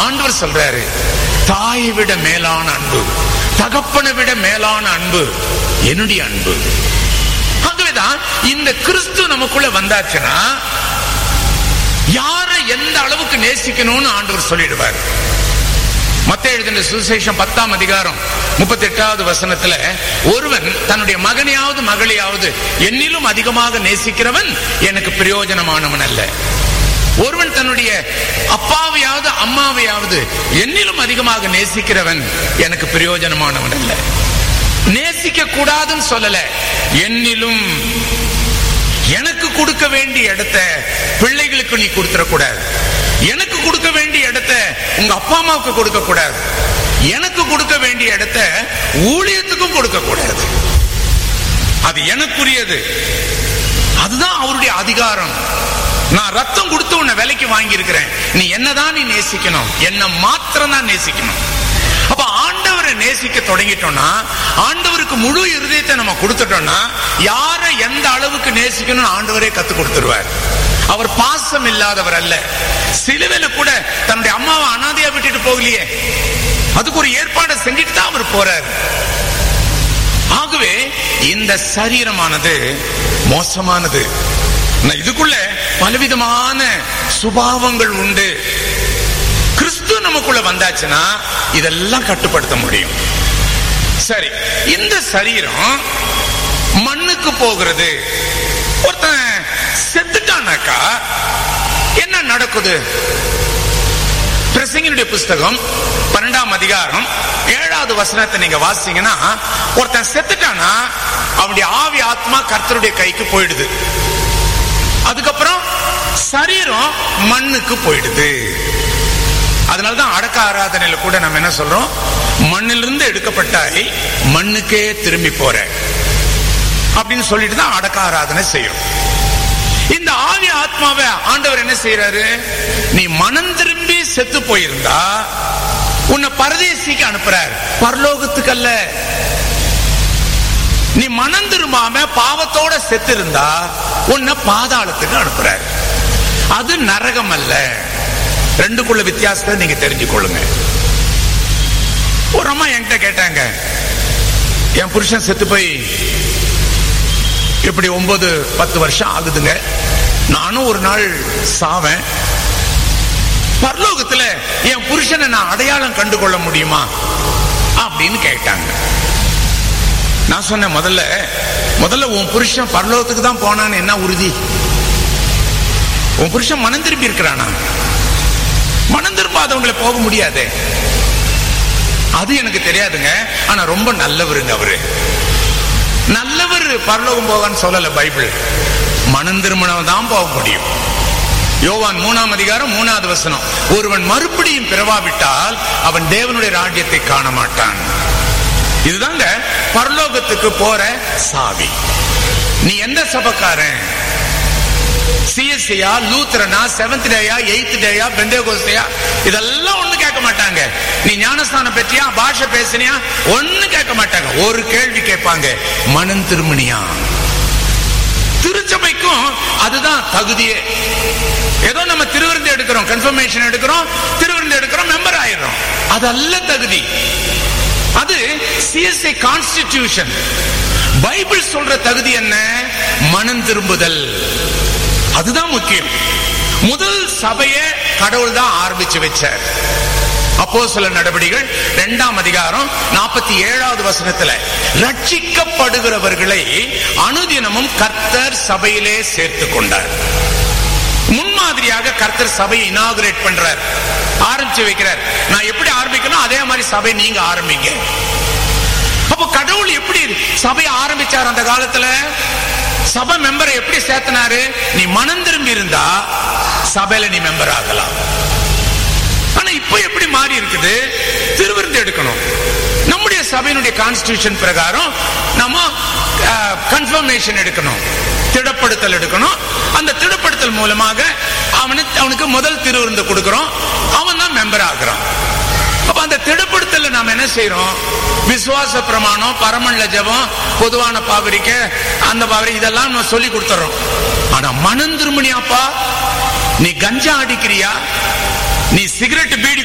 ஆண்டவர் சொல்றாரு தாயை விட மேலான அன்பு தகப்பனை விட மேலான அன்பு என்னுடைய அன்பு ஆகவேதான் இந்த கிறிஸ்து நமக்குள்ள வந்தாச்சுன்னா யாரை எந்த அளவுக்கு நேசிக்கணும்னு ஆண்டவர் சொல்லிடுவார் மத்த எழுதின சுசேஷம் பத்தாம் அதிகாரம் முப்பத்தி எட்டாவது வசனத்துல ஒருவன் தன்னுடைய மகனையாவது மகளையாவது என்னிலும் அதிகமாக நேசிக்கிறவன் எனக்கு பிரயோஜனமானவன் அல்ல ஒருவன் தன்னுடைய அப்பாவையாவது அம்மாவையாவது என்னிலும் அதிகமாக நேசிக்கிறவன் எனக்கு பிரயோஜனமானவன் அல்ல நேசிக்க கூடாதுன்னு சொல்லல என்னிலும் எனக்கு கொடுக்க வேண்டிய இடத்த பிள்ளைகளுக்கு நீ கொடுத்துடக்கூடாது எனக்கு கொடுக்க வேண்டிய இடத்த உங்க அப்பா அம்மாவுக்கு கொடுக்க கூடாது எனக்கு கொடுக்க வேண்டிய இடத்த ஊழியத்துக்கும் கொடுக்க கூடாது அது எனக்குரியது அதுதான் அவருடைய அதிகாரம் நான் ரத்தம் கொடுத்து உன்னை விலைக்கு வாங்கி இருக்கிறேன் நீ என்னதான் நீ நேசிக்கணும் என்ன மாத்திரம் தான் நேசிக்கணும் அப்ப ஆண்டவரை நேசிக்க தொடங்கிட்டோம்னா ஆண்டவருக்கு முழு இருதயத்தை நம்ம கொடுத்துட்டோம்னா யாரை எந்த அளவுக்கு நேசிக்கணும் ஆண்டவரே கத்து கொடுத்துருவார் அவர் பாசம் இல்லாதவர் அல்ல சிலுவையில கூட தன்னுடைய அம்மாவை அனாதையா விட்டுட்டு போகலையே அதுக்கு ஒரு ஏற்பாடை செஞ்சுட்டு தான் அவர் போறார் ஆகவே இந்த சரீரமானது மோசமானது நான் இதுக்குள்ள பலவிதமான சுபாவங்கள் உண்டு கிறிஸ்து நமக்குள்ள வந்தாச்சுன்னா இதெல்லாம் கட்டுப்படுத்த முடியும் சரி இந்த சரீரம் மண்ணுக்கு போகிறது ஒருத்தன் செத்துட்டானாக்கா என்ன நடக்குது பிரசங்கினுடைய புஸ்தகம் பன்னெண்டாம் அதிகாரம் ஏழாவது வசனத்தை நீங்க வாசிங்கன்னா ஒருத்தன் செத்துட்டானா அவனுடைய ஆவி ஆத்மா கர்த்தருடைய கைக்கு போயிடுது அதுக்கப்புறம் சரீரம் மண்ணுக்கு போயிடுது அதனாலதான் அடக்க ஆராதனையில கூட நம்ம என்ன சொல்றோம் மண்ணிலிருந்து எடுக்கப்பட்டாய் மண்ணுக்கே திரும்பி போற அப்படின்னு சொல்லிட்டு தான் அடக்க ஆராதனை செய்யும் இந்த ஆவி ஆத்மாவை ஆண்டவர் என்ன செய்யறாரு நீ மனம் திரும்பி செத்து போயிருந்தா உன்னை பரதேசிக்கு அனுப்புறார் பரலோகத்துக்கு அல்ல நீ மனம் திரும்பாம பாவத்தோட செத்து இருந்தா உன்னை பாதாளத்துக்கு அனுப்புறார் அது நரகம் அல்ல ரெண்டுக்குள்ள வித்தியாசத்தை நீங்க தெரிஞ்சு கொள்ளுங்க ஒரு அம்மா என்கிட்ட கேட்டாங்க என் புருஷன் செத்து போய் இப்படி ஒன்பது பத்து வருஷம் ஆகுதுங்க நானும் ஒரு நாள் சாவேன் பரலோகத்துல என் புருஷனை நான் அடையாளம் கண்டு கொள்ள முடியுமா அப்படின்னு கேட்டாங்க நான் சொன்னேன் முதல்ல முதல்ல உன் புருஷன் பரலோகத்துக்கு தான் போனான்னு என்ன உறுதி உன் புருஷன் மனம் திரும்பி இருக்கிறானா மனம் திரும்பாதவங்களை போக முடியாது அது எனக்கு தெரியாதுங்க ஆனா ரொம்ப நல்லவருங்க அவரு நல்லவர் பரலோகம் போகன்னு சொல்லல பைபிள் மனம் திருமணம் தான் போக முடியும் யோவான் மூணாம் அதிகாரம் மூணாவது வசனம் ஒருவன் மறுபடியும் பிறவாவிட்டால் அவன் தேவனுடைய ராஜ்யத்தை காண மாட்டான் இதுதாங்க பரலோகத்துக்கு போற சாவி நீ எந்த சபக்காரன் சிஎஸ்சியா லூத்ரனா செவன்த் டேயா எயித் டேயா பெந்தேகோஸ்டையா இதெல்லாம் ஒண்ணு கேட்க மாட்டாங்க நீ ஞானஸ்தானம் பெற்றியா பாஷை பேசினியா ஒண்ணு கேட்க மாட்டாங்க ஒரு கேள்வி கேட்பாங்க மனம் திருமணியா திருச்சபைக்கும் அதுதான் தகுதியே ஏதோ நம்ம திருவிருந்து எடுக்கிறோம் கன்ஃபர்மேஷன் எடுக்கிறோம் திருவிருந்து எடுக்கிறோம் மெம்பர் ஆயிடுறோம் அதல்ல தகுதி அது சிஎஸ்ஐ கான்ஸ்டிடியூஷன் பைபிள் சொல்ற தகுதி என்ன மனம் திரும்புதல் அதுதான் முக்கியம் முதல் சபையை கடவுள் தான் ஆரம்பிச்சு வச்சார் அப்போ சில நடவடிக்கைகள் இரண்டாம் அதிகாரம் நாற்பத்தி ஏழாவது வசனத்துல ரட்சிக்கப்படுகிறவர்களை அனுதினமும் கர்த்தர் சபையிலே சேர்த்து கொண்டார் முன்மாதிரியாக கர்த்தர் சபையை இனாகுரேட் பண்றார் ஆரம்பிச்சு வைக்கிறார் நான் எப்படி ஆரம்பிக்கணும் அதே மாதிரி சபை நீங்க ஆரம்பிங்க அப்போ கடவுள் எப்படி சபையை ஆரம்பிச்சார் அந்த காலத்துல சபை மெம்பரை எப்படி சேர்த்தனாரு நீ மனம் திரும்பி இருந்தா சபையில நீ மெம்பர் ஆகலாம் ஆனா இப்ப எப்படி மாறி இருக்குது திருவிருந்து எடுக்கணும் நம்முடைய சபையினுடைய கான்ஸ்டிடியூஷன் பிரகாரம் நம்ம கன்ஃபர்மேஷன் எடுக்கணும் திடப்படுத்தல் எடுக்கணும் அந்த திடப்படுத்தல் மூலமாக அவனுக்கு அவனுக்கு முதல் திருவிருந்து கொடுக்கிறோம் அவன் தான் மெம்பர் ஆகிறான் அப்ப அந்த திடப்படுத்தல நாம என்ன செய்யறோம் விசுவாச பிரமாணம் பரமல்ல ஜபம் பொதுவான பாவரிக்க அந்த பாவரி இதெல்லாம் நம்ம சொல்லி கொடுத்துறோம் ஆனா மனம் திருமணியாப்பா நீ கஞ்சா அடிக்கிறியா நீ சிகரெட் பீடி